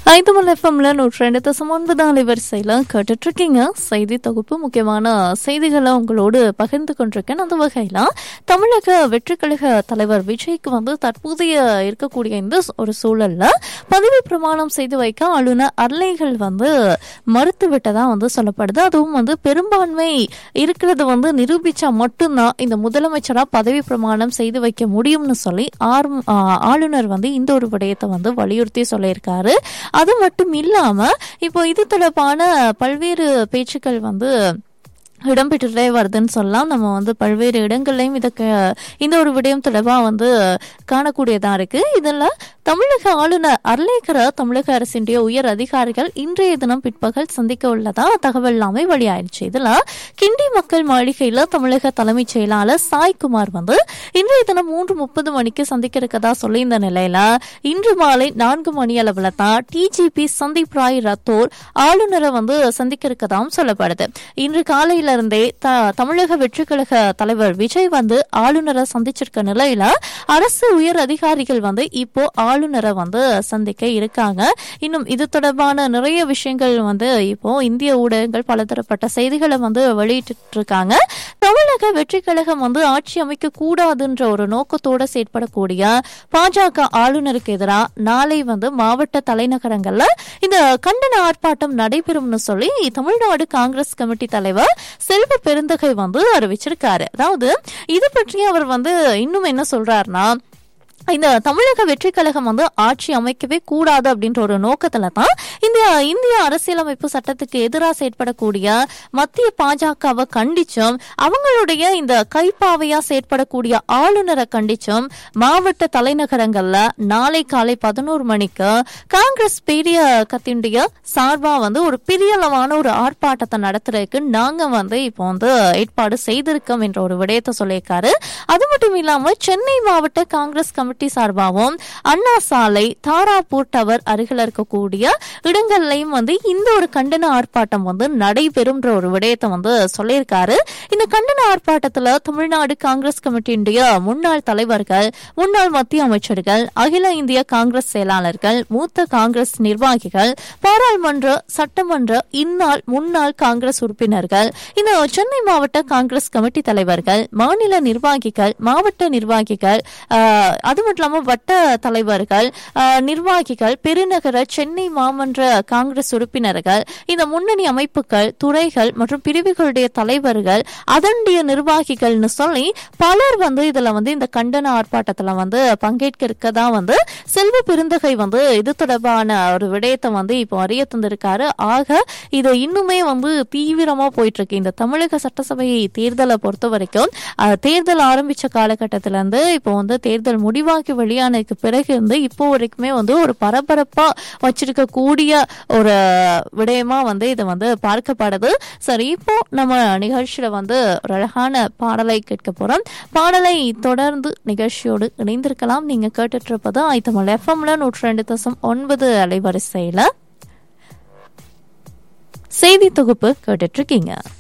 ஐந்தமல் எஃப்எம்ல நூற்றி ரெண்டு தசம் ஒன்பது அலைவரிசையில் கேட்டுட்டு இருக்கீங்க செய்தி தொகுப்பு முக்கியமான செய்திகளை உங்களோடு பகிர்ந்து கொண்டிருக்கேன் அந்த வகையில் தமிழக வெற்றிக்கழக தலைவர் விஜய்க்கு வந்து தற்போதைய இருக்கக்கூடிய இந்த ஒரு சூழல்ல பதவி பிரமாணம் செய்து வைக்க ஆளுநர் அர்லைகள் வந்து மறுத்து விட்டதா வந்து சொல்லப்படுது அதுவும் வந்து பெரும்பான்மை இருக்கிறது வந்து நிரூபிச்சா மட்டும்தான் இந்த முதலமைச்சரா பதவி பிரமாணம் செய்து வைக்க முடியும்னு சொல்லி ஆர் ஆளுநர் வந்து இந்த ஒரு விடயத்தை வந்து வலியுறுத்தி சொல்லியிருக்காரு அது மட்டும் இல்லாம இப்போ இது தொடர்பான பல்வேறு பேச்சுக்கள் வந்து இடம்பெற்றுட்டே வருதுன்னு சொல்லலாம் நம்ம வந்து பல்வேறு இடங்கள்லையும் இதுக்கு இந்த ஒரு விடயம் தொடர்பாக வந்து காணக்கூடியதா இருக்கு இதில் தமிழக ஆளுநர் அர்லேக்கர தமிழக அரசினுடைய உயர் அதிகாரிகள் இன்றைய தினம் பிற்பகல் சந்திக்க உள்ளதா தகவல் எல்லாமே வெளியாயிடுச்சு இதுல கிண்டி மக்கள் மாளிகையில தமிழக தலைமைச் செயலாளர் சாய்குமார் வந்து இன்றைய தினம் மூன்று முப்பது மணிக்கு சந்திக்க இருக்கதா சொல்லியிருந்த நிலையில இன்று மாலை நான்கு மணி அளவுல தான் டிஜிபி சந்தீப் ராய் ரத்தோர் ஆளுநரை வந்து சந்திக்க இருக்கதாகவும் சொல்லப்படுது இன்று காலையில இருந்தே த- தமிழக வெற்றிக்கழக தலைவர் விஜய் வந்து ஆளுநரை சந்திச்சிருக்க நிலையில அரசு உயர் அதிகாரிகள் வந்து இப்போ ஆளுநரை வந்து சந்திக்க இருக்காங்க இன்னும் இது தொடர்பான நிறைய விஷயங்கள் வந்து இப்போ இந்திய ஊடகங்கள் பலதரப்பட்ட செய்திகளை வந்து வெளியிட்டு இருக்காங்க தமிழக வெற்றி கழகம் வந்து ஆட்சி அமைக்க கூடாதுன்ற ஒரு நோக்கத்தோட செயற்படக்கூடிய பாஜக ஆளுநருக்கு எதிராக நாளை வந்து மாவட்ட தலைநகரங்கள்ல இந்த கண்டன ஆர்ப்பாட்டம் நடைபெறும்னு சொல்லி தமிழ்நாடு காங்கிரஸ் கமிட்டி தலைவர் செல்வ பெருந்தகை வந்து அறிவிச்சிருக்காரு அதாவது இது பற்றி அவர் வந்து இன்னும் என்ன சொல்றாருன்னா இந்த தமிழக வெற்றி கழகம் வந்து ஆட்சி அமைக்கவே கூடாது அப்படின்ற ஒரு நோக்கத்துல தான் இந்த இந்திய அரசியலமைப்பு சட்டத்துக்கு எதிராக செயற்படக்கூடிய மத்திய பாஜகவை கண்டிச்சும் அவங்களுடைய இந்த கைப்பாவையா செயற்படக்கூடிய ஆளுநரை கண்டிச்சும் மாவட்ட தலைநகரங்கள்ல நாளை காலை பதினோரு மணிக்கு காங்கிரஸ் பெரிய கத்தினுடைய சார்பா வந்து ஒரு பெரிய அளவான ஒரு ஆர்ப்பாட்டத்தை நடத்துறதுக்கு நாங்க வந்து இப்போ வந்து ஏற்பாடு செய்திருக்கோம் என்ற ஒரு விடயத்தை சொல்லியிருக்காரு அது மட்டும் இல்லாம சென்னை மாவட்ட காங்கிரஸ் கமிட்டி சார்பாகவும் அண்ணா சாலை தாராப்பூர் டவர் அருகில் இருக்கக்கூடிய இடங்கள்லையும் வந்து இந்த ஒரு கண்டன ஆர்ப்பாட்டம் வந்து நடைபெறும்ன்ற ஒரு விடயத்தை வந்து சொல்லியிருக்காரு இந்த கண்டன ஆர்ப்பாட்டத்துல தமிழ்நாடு காங்கிரஸ் கமிட்டியினுடைய முன்னாள் தலைவர்கள் முன்னாள் மத்திய அமைச்சர்கள் அகில இந்திய காங்கிரஸ் செயலாளர்கள் மூத்த காங்கிரஸ் நிர்வாகிகள் பாராளுமன்ற சட்டமன்ற இந்நாள் முன்னாள் காங்கிரஸ் உறுப்பினர்கள் இந்த சென்னை மாவட்ட காங்கிரஸ் கமிட்டி தலைவர்கள் மாநில நிர்வாகிகள் மாவட்ட நிர்வாகிகள் ஆஹ், அது மட்டும் இல்லாம வட்ட தலைவர்கள் ஆஹ், நிர்வாகிகள் பெருநகர சென்னை மாமன்ற காங்கிரஸ் உறுப்பினர்கள் இந்த முன்னணி அமைப்புகள் துறைகள் மற்றும் பிரிவுகளுடைய தலைவர்கள் அதனுடைய நிர்வாகிகள்னு சொல்லி பலர் வந்து இதுல வந்து இந்த கண்டன ஆர்ப்பாட்டத்துல வந்து பங்கேற்க இருக்கதா வந்து செல்வ பெருந்தகை வந்து இது தொடர்பான ஒரு விடயத்தை வந்து இப்போ அறிய தந்திருக்காரு ஆக இது இன்னுமே வந்து தீவிரமா போயிட்டு இருக்கு இந்த தமிழக சட்டசபை தேர்தலை பொறுத்த வரைக்கும் அஹ், தேர்தல் ஆரம்பிச்ச காலகட்டத்தில இருந்து இப்போ வந்து தேர்தல் முடிவாகி வெளியானதுக்கு பிறகு இருந்து இப்போ வரைக்குமே வந்து ஒரு பரபரப்பா வச்சிருக்க கூடிய ஒரு விடயமா வந்து இது வந்து பார்க்கப்படுது சரி இப்போ நம்ம நிகழ்ச்சியில வந்து ஒரு அழகான பாடலை கேட்க போறோம் பாடலை தொடர்ந்து நிகழ்ச்சியோடு இணைந்திருக்கலாம் நீங்க கேட்டுட்டு இருப்பது ஐத்தமிழ் எஃப்எம்ல நூற்றி ரெண்டு தசம் ஒன்பது அலைவரிசையில செய்தி தொகுப்பு கேட்டுட்டு இருக்கீங்க